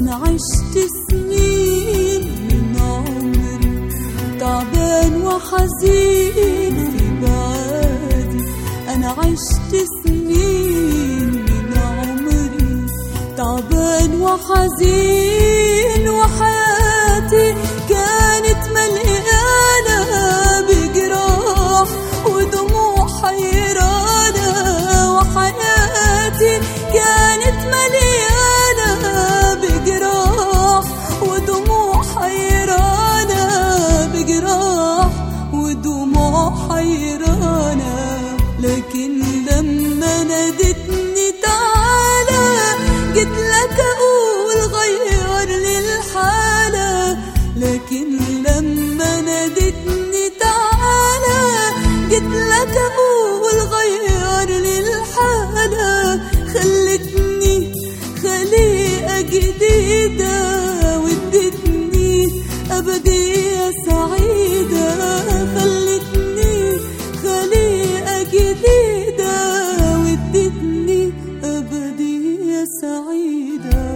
أنا عشت سنين من عمري تعبان وحزين في بعادي أنا عشت سنين من عمري تعبان وحزين وحياتي كانت مليانة بجراح ودموع حيرانة وحياتي كانت مليانة بجراح ودموع حيرانة بجراح ودموع حيرانة لكن لما نادتني تعالى جيت لك أقول غير لي الحالة لكن لما نادتني تعالى جيت لك أقول غير لي الحالة خلتني خليقة جديدة وادتني أبدية سعيدة خلتني خليقة جديدة وادتني أبدية سعيدة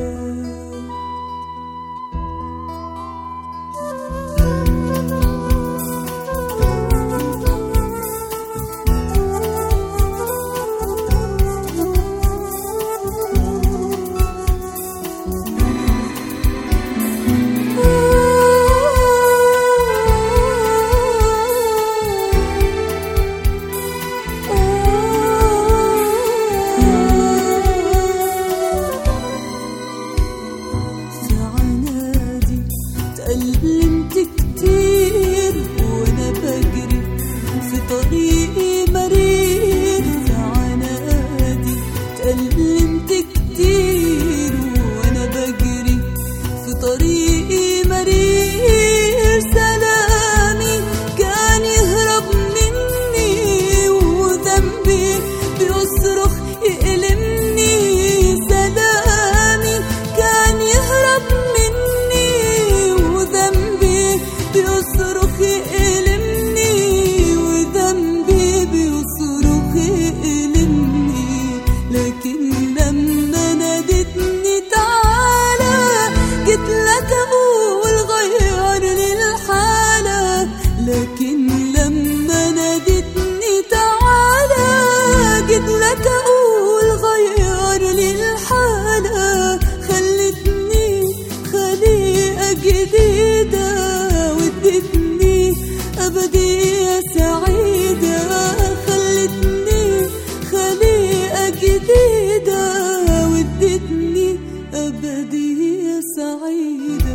في عنادي تألمت كتير وانا بجري في طريقي مرير في عنادي تألمت كتير وانا بجري في طريقي مرير سلامي كان يهرب مني وذنبي بيصرخ يألمني سلامي كان يهرب مني وذنبي بيصرخ يألمني وذنبي بيصرخ يألمني لكن لما نادتني تعالى جيت لك أقول غير لي الحالة لكن لما نادتني تعالى جيت لك أقول غير لي الحالة خلتني خليقة جديدة وادتني أبدية سعيدة خلتني خليقة جديدة وادتني أبدية سعيدة